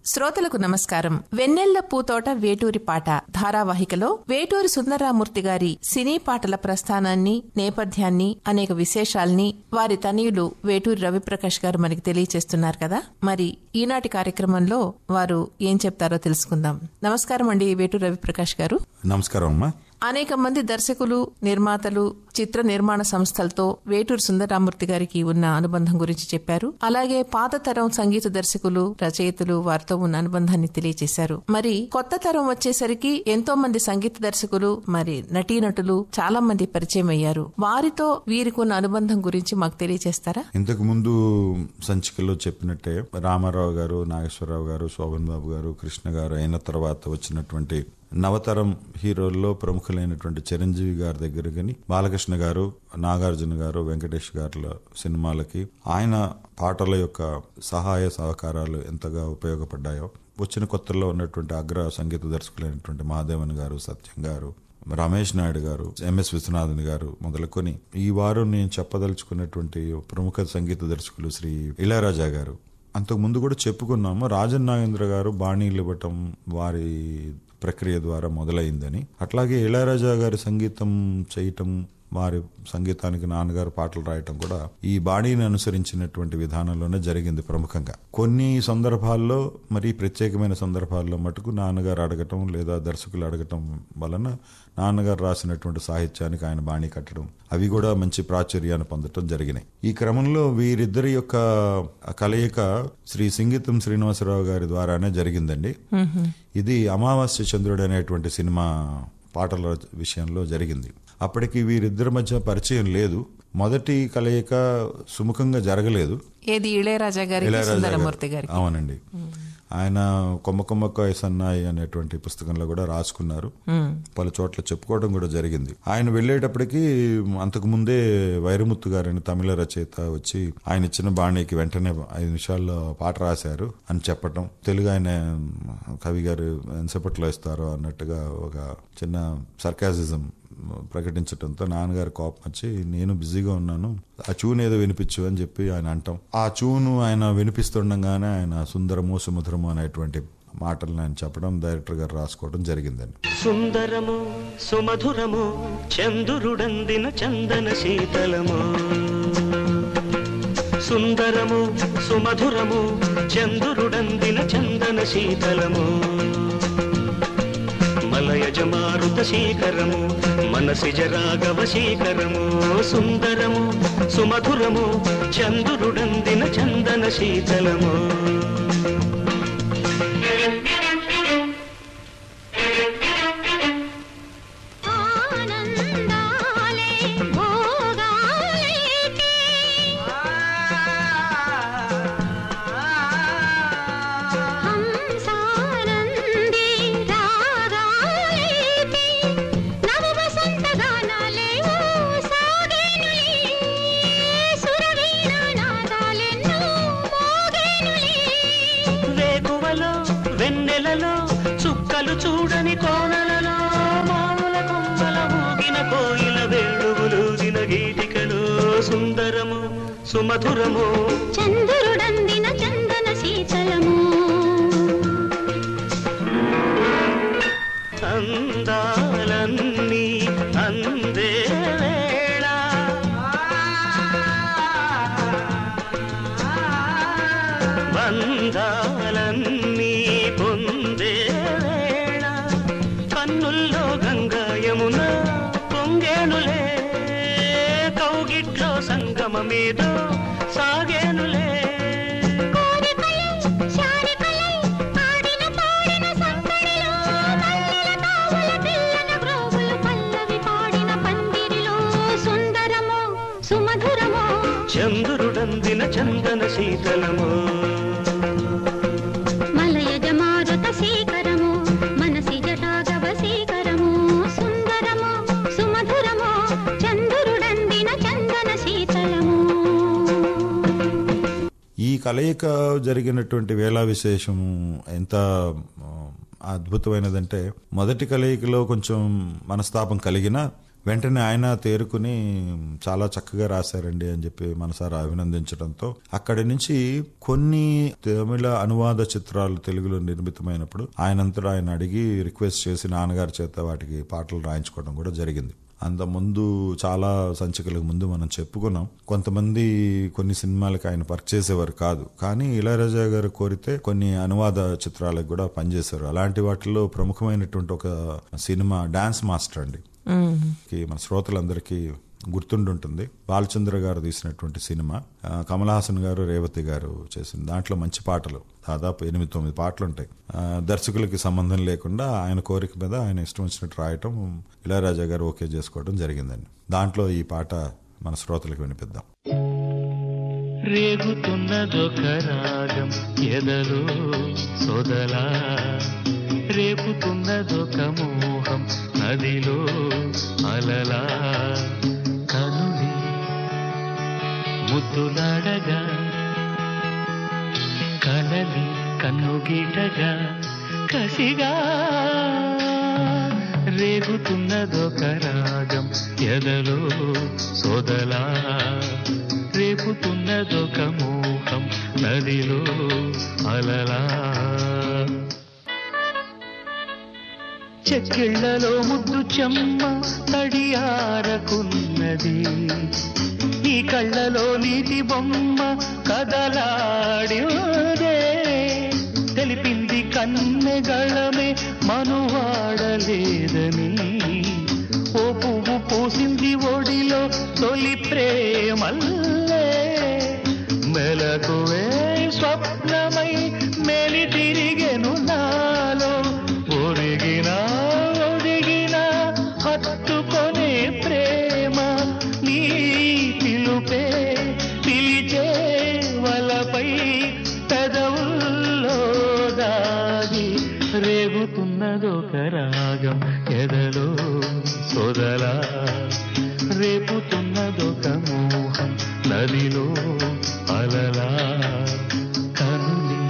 శ్రోతలకు నమస్కారం వెన్నెల్ల పూతోట వేటూరి పాట ధారావాహికలో వేటూరి సుందరరామూర్తి గారి సినీ పాటల ప్రస్థానాన్ని నేపథ్యాన్ని అనేక విశేషాల్ని వారి తనయులు వేటూరి రవిప్రకాష్ గారు మనకి తెలియచేస్తున్నారు కదా మరి ఈనాటి కార్యక్రమంలో వారు ఏం చెప్తారో తెలుసుకుందాం నమస్కారం అండి వేటూరి రవిప్రకాష్ గారు నమస్కారం అమ్మా అనేక మంది దర్శకులు నిర్మాతలు చిత్ర నిర్మాణ సంస్థలతో వేటూరు సుందరరామూర్తి గారికి ఉన్న అనుబంధం గురించి చెప్పారు అలాగే పాత తరం సంగీత దర్శకులు రచయితలు వారితో ఉన్న అనుబంధాన్ని తెలియజేశారు మరి కొత్త తరం వచ్చేసరికి ఎంతో మంది సంగీత దర్శకులు మరి నటీనటులు చాలా మంది పరిచయం అయ్యారు వారితో వీరికి ఉన్న అనుబంధం గురించి మాకు తెలియజేస్తారా ఇంతకు ముందు సంచికలో చెప్పినట్టే రామారావు గారు నాగేశ్వరరావు గారు శోభన్ బాబు గారు కృష్ణ గారు అయిన తర్వాత వచ్చినటువంటి నవతరం హీరోల్లో ప్రముఖులైనటువంటి చిరంజీవి గారి దగ్గర కానీ బాలకృష్ణ గారు నాగార్జున గారు వెంకటేష్ గారుల సినిమాలకి ఆయన పాటల యొక్క సహాయ సహకారాలు ఎంతగా ఉపయోగపడ్డాయో వచ్చిన కొత్తలో ఉన్నటువంటి అగ్ర సంగీత దర్శకులైనటువంటి మహాదేవన్ గారు సత్యం గారు రమేష్ నాయుడు గారు ఎంఎస్ విశ్వనాథన్ గారు మొదలుకొని ఈ వారం నేను చెప్పదలుచుకున్నటువంటి ప్రముఖ సంగీత దర్శకులు శ్రీ ఇళయరాజా గారు అంతకు ముందు కూడా చెప్పుకున్నాము రాజన్ నాగేంద్ర గారు బాణీలు ఇవ్వటం వారి ప్రక్రియ ద్వారా మొదలైందని అట్లాగే ఇళయరాజా గారి సంగీతం చేయటం వారి సంగీతానికి నాన్నగారు పాటలు రాయటం కూడా ఈ బాణీని అనుసరించినటువంటి విధానంలోనే జరిగింది ప్రముఖంగా కొన్ని సందర్భాల్లో మరి ప్రత్యేకమైన సందర్భాల్లో మటుకు నాన్నగారు అడగటం లేదా దర్శకులు అడగటం వలన నాన్నగారు రాసినటువంటి సాహిత్యానికి ఆయన బాణీ కట్టడం అవి కూడా మంచి ప్రాచుర్యాన్ని పొందటం జరిగినాయి ఈ క్రమంలో వీరిద్దరి యొక్క కలయిక శ్రీ సింగీతం శ్రీనివాసరావు గారి ద్వారానే జరిగిందండి ఇది అమావాస్య చంద్రుడు అనేటువంటి సినిమా పాటల విషయంలో జరిగింది అప్పటికి వీరిద్దరి మధ్య పరిచయం లేదు మొదటి కలయిక సుముఖంగా జరగలేదు ఏది ఇళయరాజా గారికి ఇళయరాజా గారు. సుందరమూర్తి గారికి అవునండి ఆయన కొమ్మ కొమ్మక్క సన్నాయి అనేటువంటి పుస్తకంలో కూడా రాసుకున్నారు పలు చోట్ల చెప్పుకోవడం కూడా జరిగింది ఆయన వెళ్ళేటప్పటికి అంతకు ముందే వైరముత్తు గారని తమిళ రచయిత వచ్చి ఆయన ఇచ్చిన బాణీకి వెంటనే ఐదు నిమిషాల్లో పాట రాశారు అని చెప్పటం తెలుగు ఆయన కవి గారు ఎంతసేపట్లో ఇస్తారో అన్నట్టుగా ఒక చిన్న సర్కాసిజం ప్రకటించడంతో నాన్నగారు కోపం వచ్చి నేను బిజీగా ఉన్నాను ఆ చూన్ ఏదో వినిపించు అని చెప్పి ఆయన అంటాం ఆ చూను ఆయన వినిపిస్తుండగానే ఆయన సుందరము సుమధురము అనేటువంటి మాటలను ఆయన చెప్పడం డైరెక్టర్ గారు రాసుకోవడం జరిగిందండి సుందరము సుమధురము చందురుడందిన చందన శీతలము సుందరము సుమధురము చందురుడందిన చందన శీతలము మలయజ మారుత శీకరము మనసిజ రాఘవ శీకరము సుందరము సుమధురము చందురుడందిన చందన శీతలము ఆనందాలే భోగాలేకే హంసానంది రాగాలేకే నవ వసంత గానాలే ఓ సాగేనులే సురవీణ నాదాలెన్నో మోగేనులే వేకువలో వెన్నెలలో చుక్కలు చూడని కోనలలో మామూల కొమ్మల ఊగిన కోయిల వేణువులూదిన గీతికలు సుందరము సుమధురము చంద్రుడందిన చందన శీతలము అందాలన్నీ అందే వేళ బంధాలన్నీ పొందే వేళ కన్నుల్లో గంగా యమున పొంగేనులే కౌగిట్లో సంగమమేదో సాగేనులే కోరికలై శారికలై ఆడిన పాడిన సందడిలో మల్లెల తావుల పిల్లన గ్రోవులు పల్లవి పాడిన పందిరిలో సుందరమో సుమధురమో చంద్రుడందిన చందన శీతలము మలయజ మారుత శీకరము మనసి జటాగవ శీకరము సుందరమో సుమధురమో చంద్రుడందిన చందన శీతలము ఈ కలయిక జరిగినటువంటి వేళా విశేషము ఎంత ఆ, అద్భుతమైనదంటే మొదటి కలయికలో కొంచెం మనస్తాపం కలిగినా వెంటనే ఆయన తేరుకుని చాలా చక్కగా రాశారండి అని చెప్పి మనసారా అభినందించడంతో అక్కడి నుంచి కొన్ని తమిళ అనువాద చిత్రాలు తెలుగులో నిర్మితమైనప్పుడు ఆయనంతటా ఆయన అడిగి రిక్వెస్ట్ చేసి నాన్నగారి చేత వాటికి పాటలు రాయించుకోవడం కూడా జరిగింది అంత ముందు చాలా సంచికలకు ముందు మనం చెప్పుకున్నాం కొంతమంది కొన్ని సినిమాలకు ఆయన వర్క్ చేసేవారు కాదు కానీ ఇళయరాజా గారు కోరితే కొన్ని అనువాద చిత్రాలకు కూడా పనిచేశారు అలాంటి వాటిలో ప్రముఖమైనటువంటి ఒక సినిమా డాన్స్ మాస్టర్ అండి కి మన శ్రోతలందరికీ గుర్తుండుంటుంది బాలచంద్ర గారు తీసినటువంటి సినిమా ఆ, కమల్ హాసన్ గారు రేవతి గారు చేసిన దాంట్లో మంచి పాటలు దాదాపు ఎనిమిది తొమ్మిది పాటలు ఉంటాయి ఆ, దర్శకులకి సంబంధం లేకుండా ఆయన కోరిక మీద ఆయన ఇష్టం వచ్చినట్టు రాయటం ఇళయరాజా గారు ఓకే చేసుకోవడం జరిగిందండి దాంట్లో ఈ పాట మన శ్రోతలకు వినిపిద్దాం రేగుతున్నదొక రాగం ఎదలో సొదలా రేపుతున్నదొక మోహం నదిలో అలలా కనులి ముద్దులాడగా కలలి కన్నుగీటగా కసిగా రేగుతున్నదొక రాగం ఎదలో సోదలా రేపుతున్నదొక మోహం నదిలో అలలా చెక్కిళ్లలో ముద్దు చెమ్మ తడియారకున్నది నీ కళ్ళలో నీటి బొమ్మ కదలాడిదే తెలిపింది కన్నెగళమే మనువాడలేదని ఓ పువ్వు పూసింది ఒడిలో తొలి ప్రేమల్లే మెలకువే స్వప్నమై మేలి తిరిగెను నాలో ఒరిగినా ఒదిగినా హత్తుకొనే ప్రేమ నీ పిలుపే పిలిచే వలపై పెదవుల్లో దాగి రేగుతున్నదొక రాగం ఎదలో సొదలా రేపుతున్నదొక మోహం నదిలో అలలా కనులి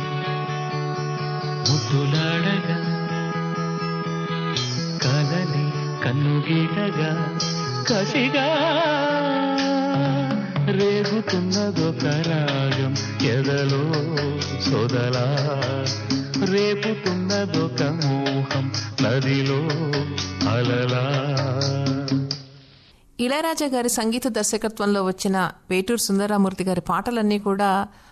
ముద్దులాడగా కలలి కన్నుగీటగా కసిగా రేగుతున్నదొక రాగం ఎదలో సొదలా రేపుతున్నదొక మోహం నదిలో అలలా ఇళయరాజా గారి సంగీత దర్శకత్వంలో వచ్చిన వేటూరు సుందరరామూర్తి గారి పాటలన్నీ కూడా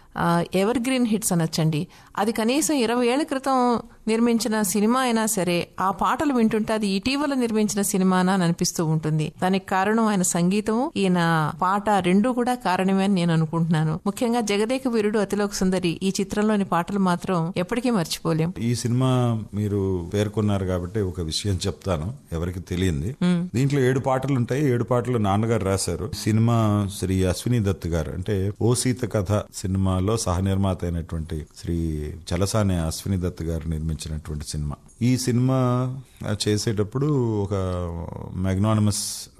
ఎవర్ గ్రీన్ హిట్స్ అనొచ్చండి అది కనీసం ఇరవై ఏళ్ల క్రితం నిర్మించిన సినిమా అయినా సరే ఆ పాటలు వింటుంటే అది ఇటీవల నిర్మించిన సినిమానా అని అనిపిస్తూ ఉంటుంది దానికి కారణం ఆయన సంగీతం ఈయన పాట రెండూ కూడా కారణమే అని నేను అనుకుంటున్నాను ముఖ్యంగా జగదేక వీరుడు అతిలోక సుందరి ఈ చిత్రంలోని పాటలు మాత్రం ఎప్పటికీ మర్చిపోలేం ఈ సినిమా మీరు పేర్కొన్నారు కాబట్టి ఒక విషయం చెప్తాను ఎవరికి తెలియంది దీంట్లో ఏడు పాటలు ఉంటాయి ఏడు పాటలు నాన్నగారు రాశారు సినిమా శ్రీ అశ్విని దత్ గారు అంటే ఓ సీత కథ సినిమాలో సహ నిర్మాత అయినటువంటి శ్రీ చలసాని అశ్విని దత్ గారు నిర్మించినటువంటి సినిమా ఈ సినిమా చేసేటప్పుడు ఒక మ్యాగ్నానమస్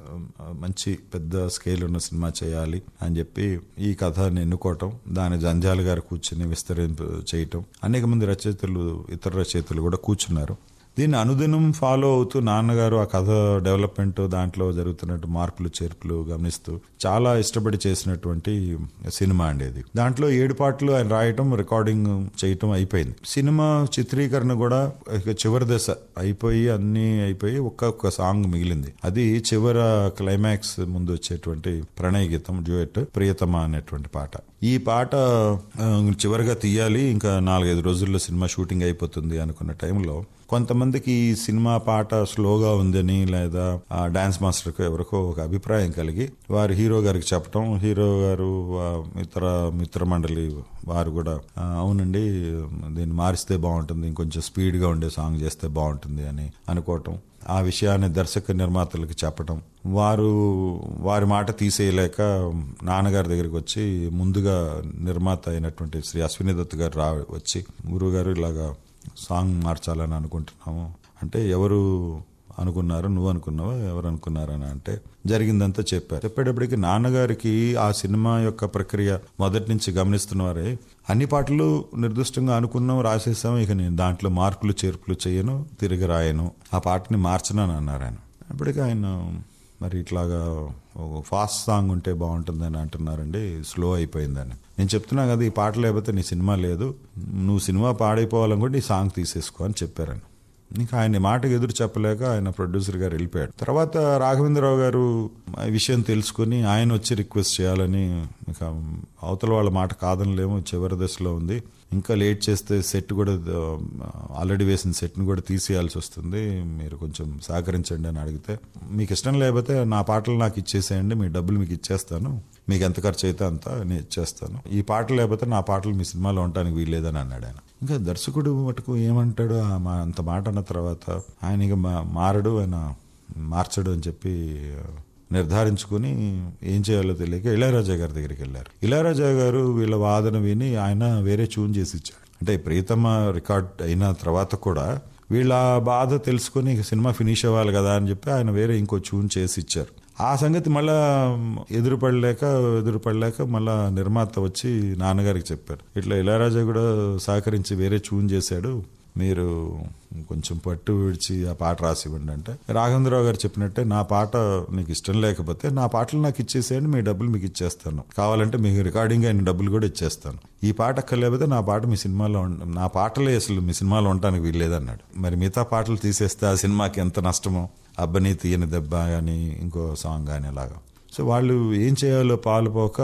మంచి పెద్ద స్కేల్ ఉన్న సినిమా చేయాలి అని చెప్పి ఈ కథని ఎన్నుకోవటం దాని జంజాల గారు కూర్చుని విస్తరింపు చేయటం అనేక మంది రచయితలు ఇతర రచయితలు కూడా కూర్చున్నారు దీన్ని అనుదినం ఫాలో అవుతూ నాన్నగారు ఆ కథ డెవలప్మెంట్ దాంట్లో జరుగుతున్నట్టు మార్పులు చేర్పులు గమనిస్తూ చాలా ఇష్టపడి చేసినటువంటి సినిమా అండి అది దాంట్లో ఏడు పాటలు ఆయన రాయటం రికార్డింగ్ చేయటం అయిపోయింది సినిమా చిత్రీకరణ కూడా ఇక చివరి దశ అయిపోయి అన్ని అయిపోయి ఒక్కొక్క సాంగ్ మిగిలింది అది చివర క్లైమాక్స్ ముందు వచ్చేటువంటి ప్రణయ గీతం డ్యూయట్ ప్రియతమ అనేటువంటి పాట ఈ పాట ఆ, చివరిగా తీయాలి ఇంకా నాలుగైదు రోజుల్లో సినిమా షూటింగ్ అయిపోతుంది అనుకున్న టైంలో కొంతమందికి ఈ సినిమా పాట స్లోగా ఉందని లేదా ఆ డాన్స్ మాస్టర్కు ఎవరికో ఒక అభిప్రాయం కలిగి వారు హీరో గారికి చెప్పటం హీరో గారు ఆ, ఇతర మిత్ర మండలి వారు కూడా "ఆ, అవునండి దీన్ని మారిస్తే బాగుంటుంది ఇంకొంచెం స్పీడ్గా ఉండే సాంగ్ చేస్తే బాగుంటుంది అని అనుకోవటం ఆ విషయాన్ని దర్శక నిర్మాతలకు చెప్పటం వారు వారి మాట తీసేయలేక నాన్నగారి దగ్గరికి వచ్చి ముందుగా నిర్మాత అయినటువంటి శ్రీ అశ్విని దత్ గారు రా వచ్చి గురువు గారు ఇలాగా సాంగ్ మార్చాలని అనుకుంటున్నాము అంటే ఎవరు అనుకున్నారు నువ్వు అనుకున్నావా ఎవరు అనుకున్నారని అంటే జరిగిందంతా చెప్పారు చెప్పేటప్పటికి నాన్నగారికి ఆ సినిమా యొక్క ప్రక్రియ మొదటి నుంచి గమనిస్తున్నవారే అన్ని పాటలు నిర్దిష్టంగా అనుకున్నాం రాసేసాం ఇక నేను దాంట్లో మార్పులు చేర్పులు చేయను తిరిగి రాయను ఆ పాటని మార్చనని అన్నారు ఆయన అప్పటికి ఆయన మరి ఇట్లాగా ఒక ఫాస్ట్ సాంగ్ ఉంటే బాగుంటుందని అంటున్నారండి స్లో అయిపోయిందని నేను చెప్తున్నా కదా ఈ పాట లేకపోతే నీ సినిమా లేదు నువ్వు సినిమా పాడైపోవాలనుకుంటే ఈ సాంగ్ తీసేసుకో అని చెప్పారని ఇంకా ఆయన మాటకు ఎదురు చెప్పలేక ఆయన ప్రొడ్యూసర్ గారు వెళ్ళిపోయాడు తర్వాత రాఘవేంద్రరావు గారు ఈ విషయం తెలుసుకుని ఆయన వచ్చి రిక్వెస్ట్ చేయాలని ఇక అవతల వాళ్ళ మాట కాదనలేము చివరి దశలో ఉంది ఇంకా లేట్ చేస్తే సెట్ కూడా ఆల్రెడీ వేసిన సెట్ని కూడా తీసేయాల్సి వస్తుంది మీరు కొంచెం సహకరించండి అని అడిగితే మీకు ఇష్టం లేకపోతే నా పాటలు నాకు ఇచ్చేసేయండి మీ డబ్బులు మీకు ఇచ్చేస్తాను మీకు ఎంత ఖర్చు అయితే అంత నేను ఇచ్చేస్తాను ఈ పాటలు లేకపోతే నా పాటలు మీ సినిమాలో ఉండటానికి వీల్లేదని అన్నాడు ఆయన ఇంకా దర్శకుడు మటుకు ఏమంటాడు ఆ మా అంత మాట అన్న తర్వాత ఆయన ఇక మా- మారడు ఆయన మార్చడు అని చెప్పి నిర్ధారించుకుని ఏం చేయాలో తెలియక ఇళయరాజా గారి దగ్గరికి వెళ్ళారు ఇళయరాజా గారు వీళ్ళ వాదన విని ఆయన వేరే ట్యూన్ చేసి ఇచ్చాడు అంటే ప్రీతమ రికార్డ్ అయిన తర్వాత కూడా వీళ్ళ బాధ తెలుసుకుని ఇక సినిమా ఫినిష్ అవ్వాలి కదా అని చెప్పి ఆయన వేరే ఇంకో ట్యూన్ చేసి ఇచ్చారు ఆ సంగతి మళ్ళా ఎదురుపడలేక ఎదురుపడలేక మళ్ళా నిర్మాత వచ్చి నాన్నగారికి చెప్పారు ఇట్లా ఇళయరాజా కూడా సహకరించి వేరే ట్యూన్ చేశాడు మీరు కొంచెం పట్టు విడిచి ఆ పాట రాసి ఇవ్వండి అంటే రాఘవేంద్రరావు గారు చెప్పినట్టే నా పాట నీకు ఇష్టం లేకపోతే నా పాటలు నాకు ఇచ్చేసేయండి మీ డబ్బులు మీకు ఇచ్చేస్తాను కావాలంటే మీకు రికార్డింగ్ అయిన డబ్బులు కూడా ఇచ్చేస్తాను ఈ పాట అక్కర్లేకపోతే నా పాట మీ సినిమాలో ఉండ- నా పాటలే అసలు మీ సినిమాలో ఉండటానికి వీల్లేదన్నాడు మరి మిగతా పాటలు తీసేస్తే ఆ సినిమాకి ఎంత నష్టమో అబ్బని తీయని దెబ్బ కానీ ఇంకో సాంగ్ కానీ అలాగా సో వాళ్ళు ఏం చేయాలో పాలుపోక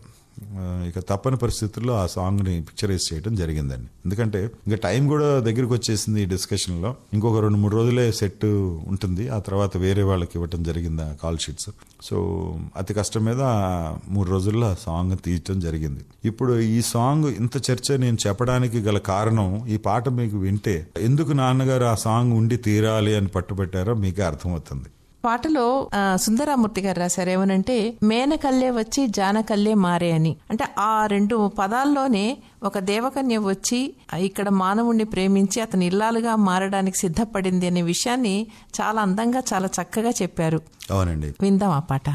ఆ, ఇక తప్పని పరిస్థితుల్లో ఆ సాంగ్ని పిక్చరైజ్ చేయడం జరిగిందండి ఎందుకంటే ఇంకా టైం కూడా దగ్గరికి వచ్చేసింది ఈ డిస్కషన్లో ఇంకొక రెండు మూడు రోజులే సెట్ ఉంటుంది ఆ తర్వాత వేరే వాళ్ళకి ఇవ్వటం జరిగింది ఆ కాల్ షీట్స్ సో అతి కష్టం మీద ఆ మూడు రోజుల్లో ఆ సాంగ్ తీయటం జరిగింది ఇప్పుడు ఈ సాంగ్ ఇంత చర్చ నేను చెప్పడానికి గల కారణం ఈ పాట మీకు వింటే ఎందుకు నాన్నగారు ఆ సాంగ్ ఉండి తీరాలి అని పట్టుబట్టారో మీకే అర్థమవుతుంది పాటలో ఆ, సుందరామూర్తి గారు రాశారు ఏమనంటే మేనకల్లే వచ్చి జానకల్లే మారే అని అంటే ఆ రెండు పదాల్లోనే ఒక దేవకన్య వచ్చి ఆ, ఇక్కడ మానవుణ్ణి ప్రేమించి అతని ఇల్లాలుగా మారడానికి సిద్ధపడింది అనే విషయాన్ని చాలా అందంగా చాలా చక్కగా చెప్పారు అవునండి విందాం ఆ పాట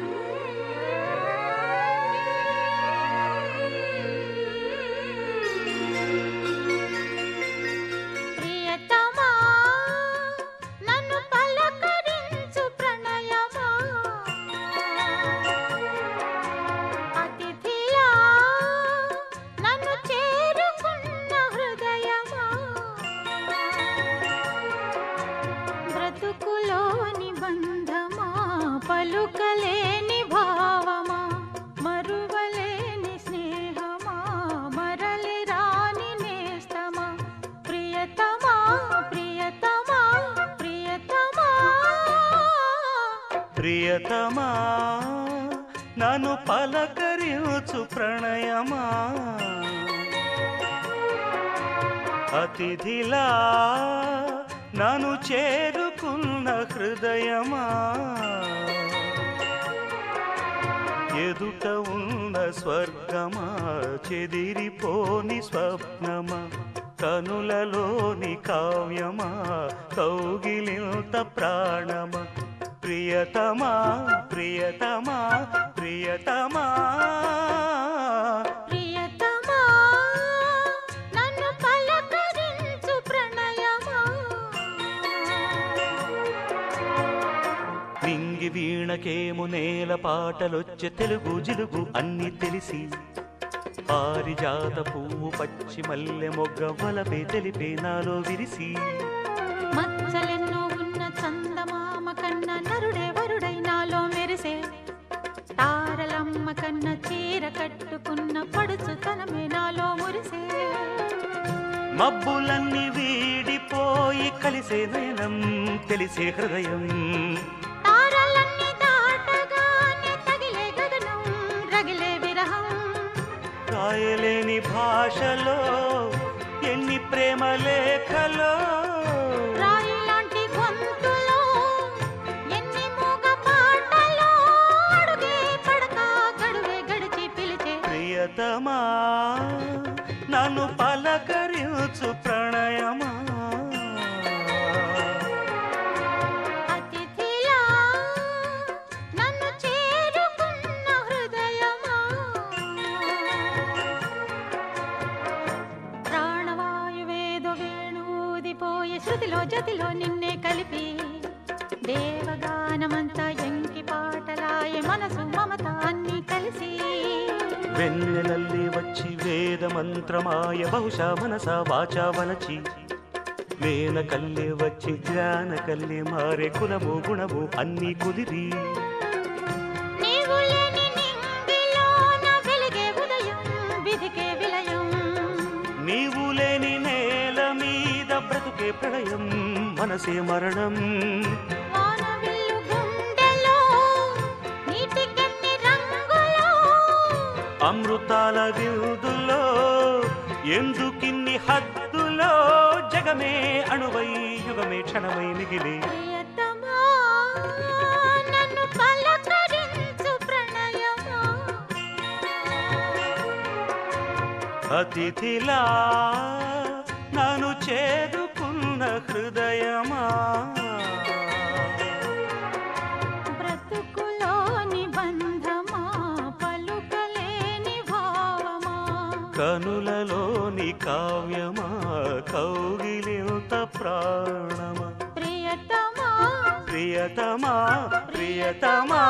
ప్రియతమా నన్ను పలకరించు ప్రణయమా అతిథిలా నన్ను చేరుకున్న హృదయమా బ్రతుకులోని బంధమా పలుకలేని భావమా మరువలేని స్నేహమా మరలి రాని నేస్తమా ప్రియతమా ప్రియతమా ప్రియతమా ప్రియతమా నన్ను పలకరించు ప్రణయమా అతిథిలా నన్ను చేరుకున్న హృదయమా ఎదుట ఉన్న స్వర్గమా చెదిరిపోని స్వప్నమా కనులలోని కావ్యమా కౌగిలింత ప్రాణమా ప్రియతమా ప్రియతమా ప్రియతమా ప్రియతమా నన్ను పలకరించు ప్రణయమా నింగి వీణకేము నేల పాటలొచ్చే తెలుగు జిలుగు అన్ని తెలిసి పారిజాత పువ్వు పచ్చి మల్లె మొగ్గ వలపే తెలిపే నాలో విరిసి మచ్చలెన్నో ఉన్న చందమామ కన్న నరుడే వరుడై నాలో మెరిసే తారలమ్మ కన్న చీర కట్టుకున్న పడుచుతనమే నాలో మురిసే మబ్బులన్నీ వీడిపోయి కలిసే నయనం తెలిసే హృదయం తారలన్నీ దాటగానే తగిలే గగనం రగిలే విరహం రాయలేని భాషలో ఎన్ని ప్రేమ లేఖలో రాయిలాంటి గొంతులో ఎన్ని మూగ పాటలో అడుగే పడక గడువే గడిచి పిలిచే ప్రియతమా నన్ను పలకరించు ప్రణయమా అతిథిలా నన్ను చేరుకున్న హృదయమా ప్రాణవాయువేదో వేణు ఊదిపోయే శృతిలో జతిలో నిన్నే కలిపి దేవగానమంతా ఎంకి పాటలాయే మనసు మమత అన్ని కలిసి వెన్నెలల్లి వచ్చి వేద మంత్రమాయ బహుశా మనస వాచా వలచి మేన కల్లే వచ్చి జ్ఞాన కల్లే మారే కులము గుణము అన్నీ కుదిరి నీవు లేని నింగిలోన వెలిగే ఉదయం విధికే విలయం నీవు లేని నేల మీద బ్రతుకే ప్రళయం మనసే మరణం వానవిల్లు గుండెలో నీటికెన్ని రంగులో అమృతాల విరుదులో ఎందుకిన్ని హద్దులో జగమే అణువై యుగమే క్షణమై మిగిలి ప్రియతమా నన్ను పలకరించు ప్రణయమా అతిథిలా నన్ను చేరుకున్న హృదయమా బ్రతుకులోని బంధమా పలుకలేని భావమా కనులలోని కావ్యమా కౌగిలింత ప్రాణమా ప్రియతమా ప్రియతమా ప్రియతమా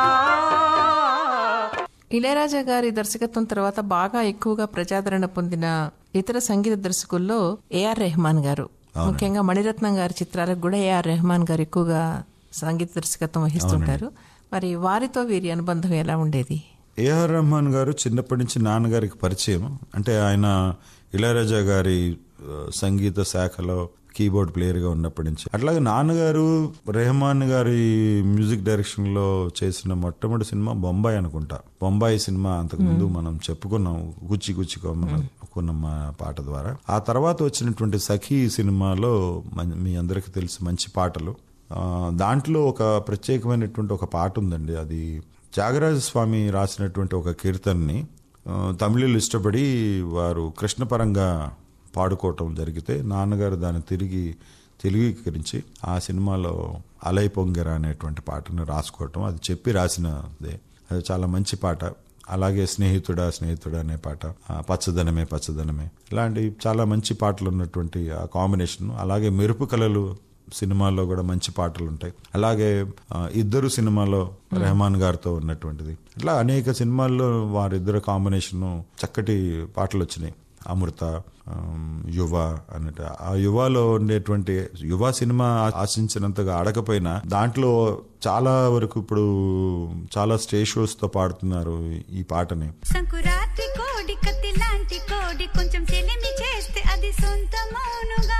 ఇళయరాజా గారి దర్శకత్వం తర్వాత బాగా ఎక్కువగా ప్రజాదరణ పొందిన ఇతర సంగీత దర్శకుల్లో ఏఆర్ రెహమాన్ గారు ముఖ్యంగా మణిరత్నం గారి చిత్రాలకు కూడా ఏఆర్ రెహమాన్ గారు ఎక్కువగా సంగీత దర్శకత్వం వహిస్తుంటారు మరి వారితో వీరి అనుబంధం ఎలా ఉండేది ఏఆర్ రెహమాన్ గారు చిన్నప్పటి నుంచి నాన్నగారికి పరిచయం అంటే ఆయన ఇళయరాజా గారి ఆ, సంగీత శాఖలో కీబోర్డ్ ప్లేయర్గా ఉన్నప్పటి నుంచి అట్లాగే నాన్నగారు రెహమాన్ గారి మ్యూజిక్ డైరెక్షన్ లో చేసిన మొట్టమొదటి సినిమా బొంబాయి అనుకుంటా బొంబాయి సినిమా అంతకు ముందు మనం చెప్పుకున్నాం గుచ్చి గుచ్చి కొమ్మనుకున్న మా పాట ద్వారా ఆ తర్వాత వచ్చినటువంటి సఖీ సినిమాలో మన్- మీ అందరికీ తెలుసు మంచి పాటలు ఆ, దాంట్లో ఒక ప్రత్యేకమైనటువంటి ఒక పాట ఉందండి అది త్యాగరాజ స్వామి రాసినటువంటి ఒక కీర్తనని ఆ, తమిళులు ఇష్టపడి వారు కృష్ణపరంగా పాడుకోవటం జరిగితే నాన్నగారు దాన్ని తిరిగి తెలుగీకరించి ఆ సినిమాలో అలై పొంగెర అనేటువంటి పాటను రాసుకోవటం అది చెప్పి రాసినదే అది చాలా మంచి పాట అలాగే స్నేహితుడా స్నేహితుడా అనే పాట ఆ, పచ్చదనమే పచ్చదనమే ఇలాంటి చాలా మంచి పాటలు ఉన్నటువంటి ఆ కాంబినేషన్ అలాగే మెరుపు కళలు సినిమాల్లో కూడా మంచి పాటలు ఉంటాయి అలాగే ఆ, ఇద్దరు సినిమాలో రెహమాన్ గారితో ఉన్నటువంటిది ఇట్లా అనేక సినిమాల్లో వారిద్దరు కాంబినేషన్ చక్కటి పాటలు వచ్చినాయి అమృత ఆమ్, యువ అన్నట్టు ఆ యువలో ఉండేటువంటి యువ సినిమా ఆ- ఆశించినంతగా ఆడకపోయినా దాంట్లో చాలా వరకు ఇప్పుడు చాలా స్టేజ్ షోస్ తో పాడుతున్నారు ఈ పాటని సంకురాత్రి కోడి కత్తి లాంటి కోడి కొంచెం చెలిమి చేస్తే అది సొంతమౌనుగా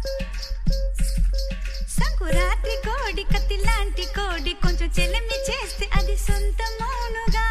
సంకురాత్రి కోడి కత్తి లాంటి కోడి కొంచెం చెలిమి చేస్తే అది సొంతమౌనుగా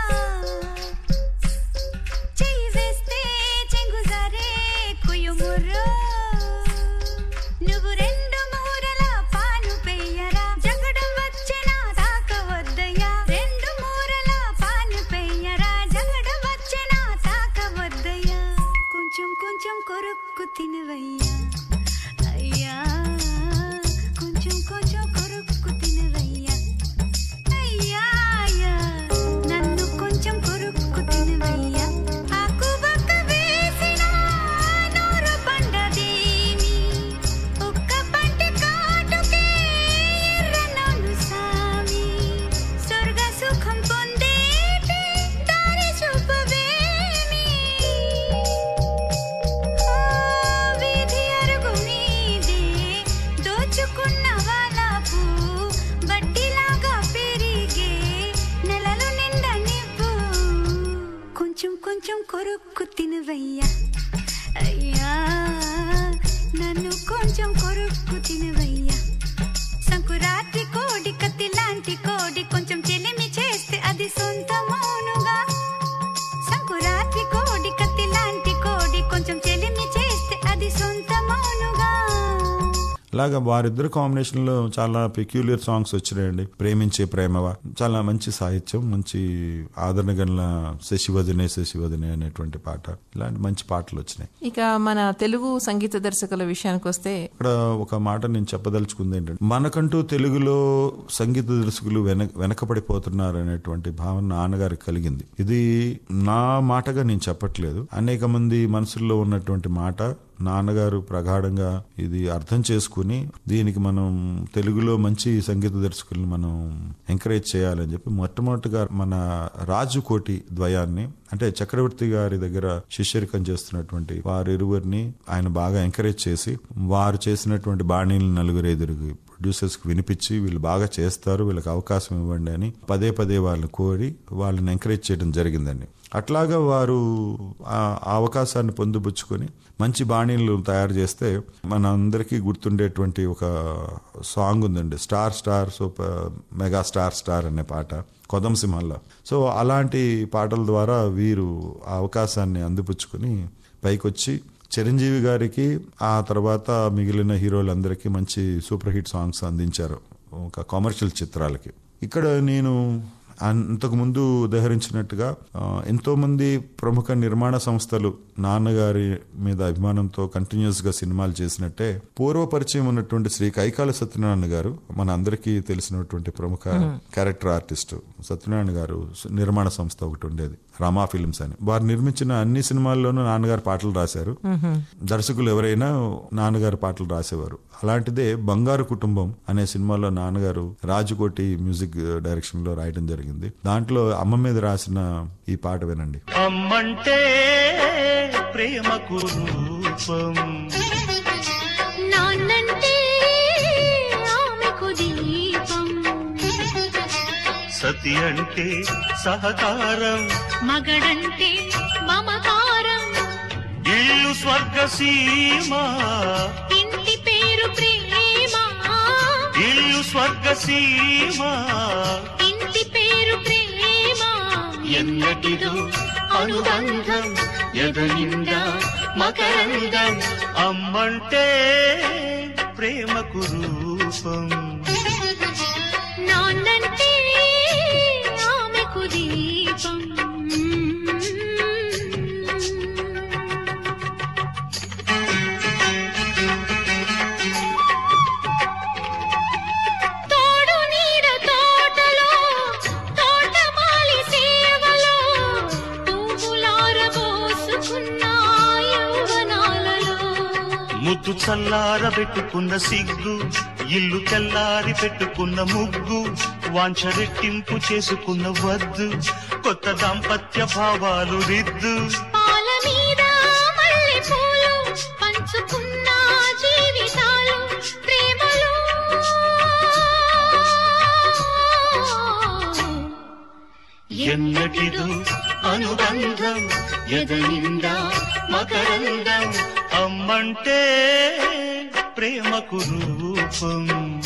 చెయ్యి వేస్తే చెంగుజారే కుయుముర్రో నువ్వు రెండు మూరల పాలు పెయ్యరా జగడం వచ్చెనా తాకవద్దయ్యా రెండు మూరల పాలు పెయ్యరా జగడం వచ్చెనా తాకవద్దయ్యా కొంచెం కొంచెం కొరుక్కు తినవయ్యా అయ్యా కొంచెం కొంచెం కొరుక్కు తినవయ్యా అయ్యా అయ్యా నన్ను కొంచెం కొరుక్కు తినవయ్యా ఆకు బక్క వేసిన నూరు పండదేమి ఒక్క పంట కాటుకే ఎర్రనోలు సామి స్వర్గ సుఖం పొందేటి దారి చూపవేమి ఓ వీధి అరుగు మీదే దోచుకున్న వాలాపు బట్టిలాగా పెరిగే నెలలు నిండా నివ్వు కొంచెం కొంచెం కొరుక్కు తినవయ్యా అయ్యా నన్ను కొంచెం కొరుక్కు తినవయ్యా సంకురాత్రి కోడి కత్తి లాంటి కోడి కొంచెం చెలిమి చేస్తే అది సొంతమౌనుగా సంకురాత్రి కోడి కత్తి లాంటి కోడి కొంచెం చెలిమి చేస్తే అది సొంతమౌనుగా అలాగా వారిద్దరు కాంబినేషన్ లో చాలా పెక్యులియర్ సాంగ్స్ వచ్చినాయండి ప్రేమించే ప్రేమవా చాలా మంచి సాహిత్యం మంచి ఆదరణ గల శశివదినే శశివదినే అనేటువంటి పాట ఇలాంటి మంచి పాటలు వచ్చినాయి ఇక మన తెలుగు సంగీత దర్శకుల విషయానికి వస్తే ఇక్కడ ఒక మాట నేను చెప్పదలుచుకుంది ఏంటంటే మనకంటూ తెలుగులో సంగీత దర్శకులు వెనక వెనకబడిపోతున్నారు అనేటువంటి భావన నాన్నగారికి కలిగింది ఇది నా మాటగా నేను చెప్పట్లేదు అనేక మంది మనసుల్లో ఉన్నటువంటి మాట నాన్నగారు ప్రగాఢంగా ఇది అర్థం చేసుకుని దీనికి మనం తెలుగులో మంచి సంగీత దర్శకుల్ని మనం ఎంకరేజ్ చేయాలని చెప్పి మొట్టమొదటిగా మన రాజుకోటి ద్వయాన్ని అంటే చక్రవర్తి గారి దగ్గర శిష్యరికం చేస్తున్నటువంటి వారిరువురిని ఆయన బాగా ఎంకరేజ్ చేసి వారు చేసినటువంటి బాణీలను నలుగురు ఎదురుగు ప్రొడ్యూసర్స్ కి వినిపించి వీళ్ళు బాగా చేస్తారు వీళ్ళకి అవకాశం ఇవ్వండి అని పదే పదే వాళ్ళని కోరి వాళ్ళని ఎంకరేజ్ చేయడం జరిగిందండి అట్లాగా వారు ఆ ఆ అవకాశాన్ని పొందుపుచ్చుకొని మంచి బాణీలు తయారు చేస్తే మన అందరికీ గుర్తుండేటువంటి ఒక సాంగ్ ఉందండి star star super mega star star అనే పాట కొదం సింహంలో సో అలాంటి పాటల ద్వారా వీరు ఆ అవకాశాన్ని అందిపుచ్చుకొని పైకొచ్చి చిరంజీవి గారికి ఆ తర్వాత మిగిలిన హీరోలందరికీ మంచి సూపర్ హిట్ సాంగ్స్ అందించారు ఒక కమర్షియల్ చిత్రాలకి ఇక్కడ నేను అంతకుముందు ఉదహరించినట్టుగా ఆ, ఎంతో మంది ప్రముఖ నిర్మాణ సంస్థలు నాన్నగారి మీద అభిమానంతో కంటిన్యూస్ గా సినిమాలు చేసినట్టే పూర్వ పరిచయం ఉన్నటువంటి శ్రీ కైకాల సత్యనారాయణ గారు మన అందరికీ తెలిసినటువంటి ప్రముఖ క్యారెక్టర్ ఆర్టిస్ట్ సత్యనారాయణ గారు నిర్మాణ సంస్థ ఒకటి ఉండేది రామా ఫిల్మ్స్ అని వారు నిర్మించిన అన్ని సినిమాల్లోనూ నాన్నగారు పాటలు రాశారు దర్శకులు ఎవరైనా నాన్నగారు పాటలు రాసేవారు అలాంటిదే బంగారు కుటుంబం అనే సినిమాలో నాన్నగారు రాజుకోటి మ్యూజిక్ డైరెక్షన్ లో రాయడం జరిగింది దాంట్లో అమ్మ మీద రాసిన ఈ పాట వినండి అమ్మంటే ప్రేమకు రూపం నాన్నంటే ఆమెకు దీపం సతి అంటే సహకారం మగడంటే మమకారం ఇల్లు స్వర్గ సీమ ఇంటి పేరు ప్రేమ ఇల్లు స్వర్గ సీమ ఇంటి పేరు ప్రేమ ఎన్నటిదో అనుబంధం ఎదనిందా మకరందం అమ్మంటే ప్రేమకు రూపం నాన్నంటే ఆమెకు దీపం తోడు నీడ తోటలో తోటమాలి సేవలో పువ్వులారబోసుకున్న యౌవనాలలో ముద్దు చల్లార పెట్టుకున్న సిగ్గు ఇల్లు తెల్లారి పెట్టుకున్న ముగ్గు వాంఛ రెట్టింపు చేసుకున్న వద్దు కొత్త దాంపత్య భావాలు రిద్దు పాల మీద మల్లె పూలు పంచుకున్న జీవితాలు ప్రేమలో ఎన్నటిదో అనుబంధం ఎదనిందా మకరందం అమ్మంటే ప్రేమకు రూపం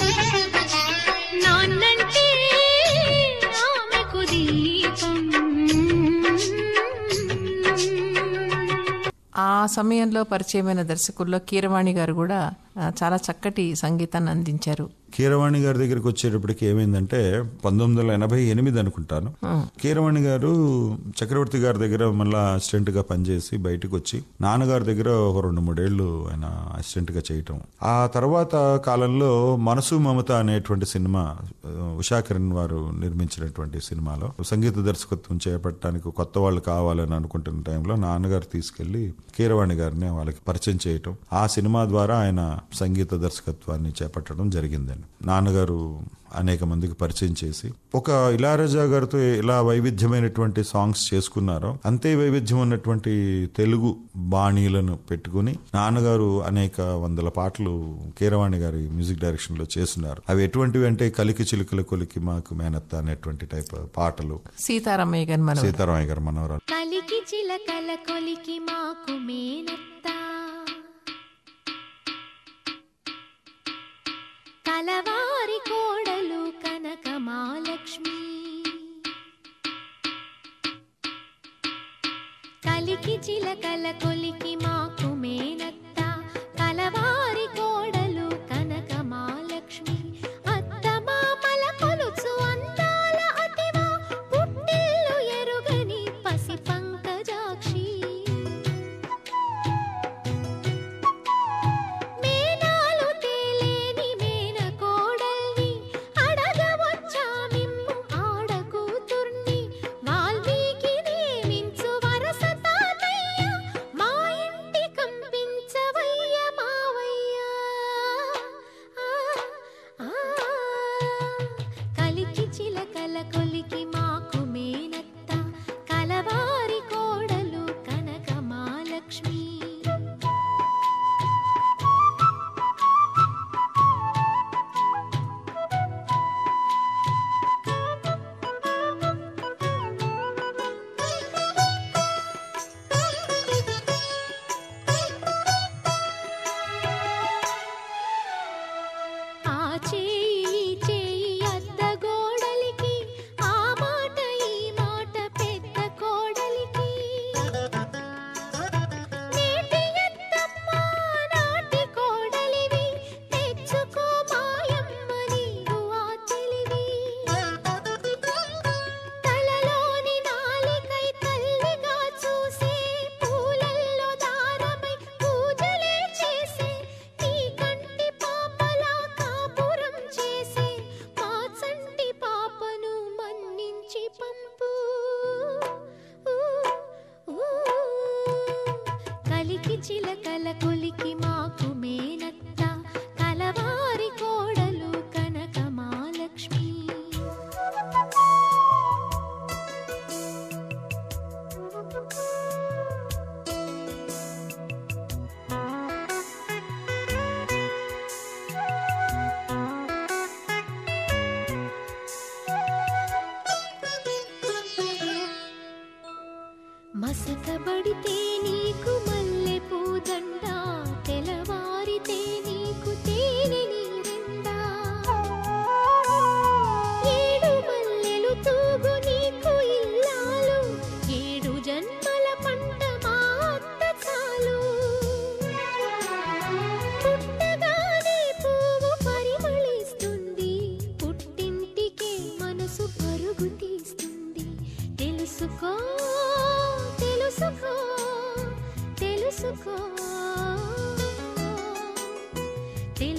నాన్నంటే ఆమెకు దీపం ఆ సమయంలో పరిచయమైన దర్శకుల్లో కీరవాణి గారు కూడా ఆ, చాలా చక్కటి సంగీతాన్ని అందించారు కీరవాణి గారి దగ్గరికి వచ్చేటప్పటికి ఏమైందంటే పంతొమ్మిది వందల ఎనభై ఎనిమిది అనుకుంటాను కీరవాణి గారు చక్రవర్తి గారి దగ్గర మళ్ళా అసిస్టెంట్ గా పనిచేసి బయటకు వచ్చి నాన్నగారి దగ్గర ఒక రెండు మూడేళ్లు ఆయన అసిస్టెంట్ గా చేయటం ఆ తర్వాత కాలంలో మనసు మమత అనేటువంటి సినిమా ఆ, ఉషా కిరణ్ వారు నిర్మించినటువంటి సినిమాలో సంగీత దర్శకత్వం చేపట్టడానికి కొత్త వాళ్ళు కావాలని అనుకుంటున్న టైంలో నాన్నగారు తీసుకెళ్లి కీరవాణి గారిని వాళ్ళకి పరిచయం చేయటం ఆ సినిమా ద్వారా ఆయన సంగీత దర్శకత్వాన్ని చేపట్టడం జరిగిందండి నాన్నగారు అనేక మందికి పరిచయం చేసి ఒక ఇళయరాజా గారితో ఎలా వైవిధ్యమైనటువంటి సాంగ్స్ చేసుకున్నారో అంతే వైవిధ్యం ఉన్నటువంటి తెలుగు బాణీలను పెట్టుకుని నాన్నగారు అనేక వందల పాటలు కీరవాణి గారి మ్యూజిక్ డైరెక్షన్ లో చేస్తున్నారు అవి ఎటువంటివి అంటే కలికి చిలుకల కొలికి మాకు మేనత్త అనేటువంటి టైప్ పాటలు సీతారామయ్య గారి మనం సీతారామయ్య గారు మనవరాలు కలికి చిలకల కొలికి మాకు మేనత్త కలవారి కోడలు కనక మహాలక్ష్మి కలికి చిలకల కొలికి మాకు మేనత్త కలవారి కోడలు కనక మహాలక్ష్మి అత్త మామల కొలుచు అందాల అతివా పుట్టిల్లు ఎరుగని పసి పంకజాక్షి మేనాలు తేలేని మేన కోడల్ని అడగవచ్చా మిమ్ము ఆడ కూతుర్ని వాల్మీకి నియమించు వరస తాతయ్య మా ఇంటి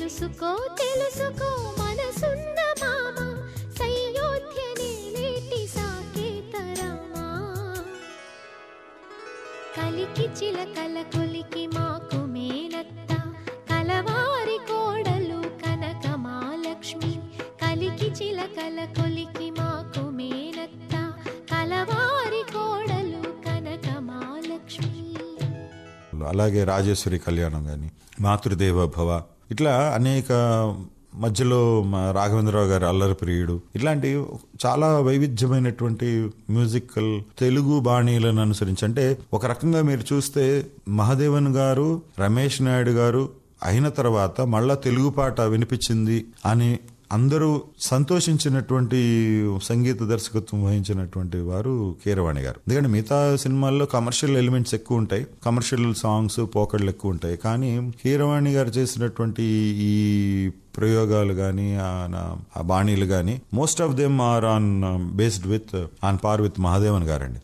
తెలుసుకో తెలుసుకో మనసున్న మామ సయోధ్యనే నేటి సాకేతరమా కలికి చిలకల కొలికి మాకు మేనత్త కలవారి కోడలు కనక మహాలక్ష్మి కలికి చిలకల కొలికి మాకు మేనత్త కలవారి కోడలు కనక మహాలక్ష్మి అలాగే రాజేశ్వరి కళ్యాణం కానీ మాతృదేవ భవ ఇట్లా అనేక మధ్యలో మా రాఘవేంద్రరావు గారి అల్లరి ప్రియుడు ఇట్లాంటి చాలా వైవిధ్యమైనటువంటి మ్యూజికల్ తెలుగు బాణీలను అనుసరించి అంటే ఒక రకంగా మీరు చూస్తే మహాదేవన్ గారు రమేష్ నాయుడు గారు అయిన తర్వాత మళ్ళా తెలుగు పాట వినిపించింది అని అందరూ సంతోషించినటువంటి సంగీత దర్శకత్వం వహించినటువంటి వారు కీరవాణి గారు ఎందుకంటే మిగతా సినిమాల్లో కమర్షియల్ ఎలిమెంట్స్ ఎక్కువ ఉంటాయి కమర్షియల్ సాంగ్స్ పోకళ్ళు ఎక్కువ ఉంటాయి కానీ కీరవాణి గారు చేసినటువంటి ఈ ప్రయోగాలు కానీ ఆ బాణీలు కానీ most of them are on based with on par with Mahadevan గారండి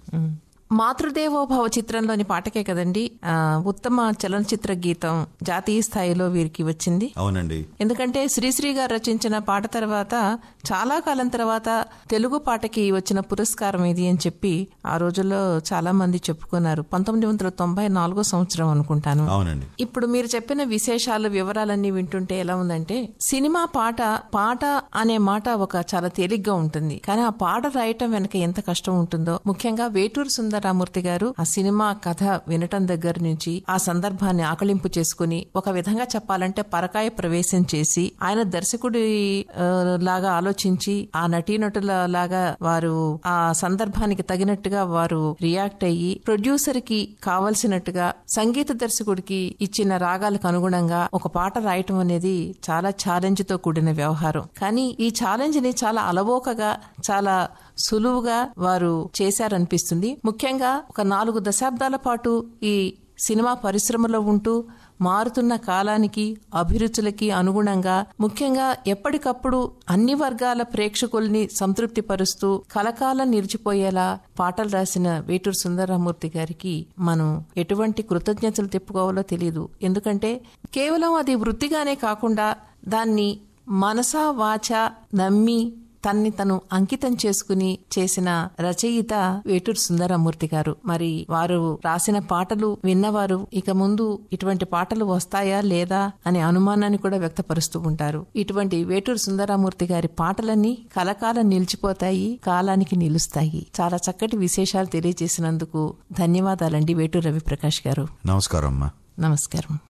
మాతృదేవోభవ చిత్రంలోని పాటకే కదండి ఆ, ఉత్తమ చలనచిత్ర గీతం జాతీయ స్థాయిలో వీరికి వచ్చింది అవునండి ఎందుకంటే శ్రీశ్రీ గారు రచించిన పాట తర్వాత చాలా కాలం తర్వాత తెలుగు పాటకి వచ్చిన పురస్కారం ఇది అని చెప్పి ఆ రోజుల్లో చాలా మంది చెప్పుకున్నారు పంతొమ్మిది వందల తొంభై నాలుగో సంవత్సరం అనుకుంటాను అవునండి ఇప్పుడు మీరు చెప్పిన విశేషాలు వివరాలన్నీ వింటుంటే ఎలా ఉందంటే సినిమా పాట పాట అనే మాట ఒక చాలా తేలిగ్గా ఉంటుంది కానీ ఆ పాట రాయటం వెనక ఎంత కష్టం ఉంటుందో ముఖ్యంగా వేటూరు సుందరరామూర్తి గారు ఆ సినిమా కథ వినటం దగ్గర నుంచి ఆ సందర్భాన్ని ఆకలింపు చేసుకుని ఒక విధంగా చెప్పాలంటే పరకాయ ప్రవేశం చేసి ఆయన దర్శకుడి ఆ, లాగా ఆలోచించి ఆ నటీనటుల లాగా వారు ఆ సందర్భానికి తగినట్టుగా వారు రియాక్ట్ అయ్యి ప్రొడ్యూసర్ కి కావలసినట్టుగా సంగీత దర్శకుడికి ఇచ్చిన రాగాలకు అనుగుణంగా ఒక పాట రాయటం అనేది చాలా ఛాలెంజ్ తో కూడిన వ్యవహారం కానీ ఈ ఛాలెంజ్ ని చాలా అలవోకగా చాలా సులువుగా వారు చేశారనిపిస్తుంది ముఖ్యంగా ఒక నాలుగు దశాబ్దాల పాటు ఈ సినిమా పరిశ్రమలో ఉంటూ మారుతున్న కాలానికి అభిరుచులకి అనుగుణంగా ముఖ్యంగా ఎప్పటికప్పుడు అన్ని వర్గాల ప్రేక్షకుల్ని సంతృప్తిపరుస్తూ కలకాలం నిలిచిపోయేలా పాటలు రాసిన వేటూరు సుందరరామూర్తి గారికి మనం ఎటువంటి కృతజ్ఞతలు తెప్పుకోవాలో తెలియదు ఎందుకంటే కేవలం అది వృత్తిగానే కాకుండా దాన్ని మనసా వాచ నమ్మి తన్ని తను అంకితం చేసుకుని చేసిన రచయిత వేటూరు సుందరమూర్తి గారు మరి వారు రాసిన పాటలు విన్నవారు ఇక ముందు ఇటువంటి పాటలు వస్తాయా లేదా అనే అనుమానాన్ని కూడా వ్యక్తపరుస్తూ ఉంటారు ఇటువంటి వేటూరు సుందరమూర్తి గారి పాటలన్నీ కలకాలం నిలిచిపోతాయి కాలానికి నిలుస్తాయి చాలా చక్కటి విశేషాలు తెలియజేసినందుకు ధన్యవాదాలండి వేటూరు రవిప్రకాష్ గారు నమస్కారం అమ్మా నమస్కారం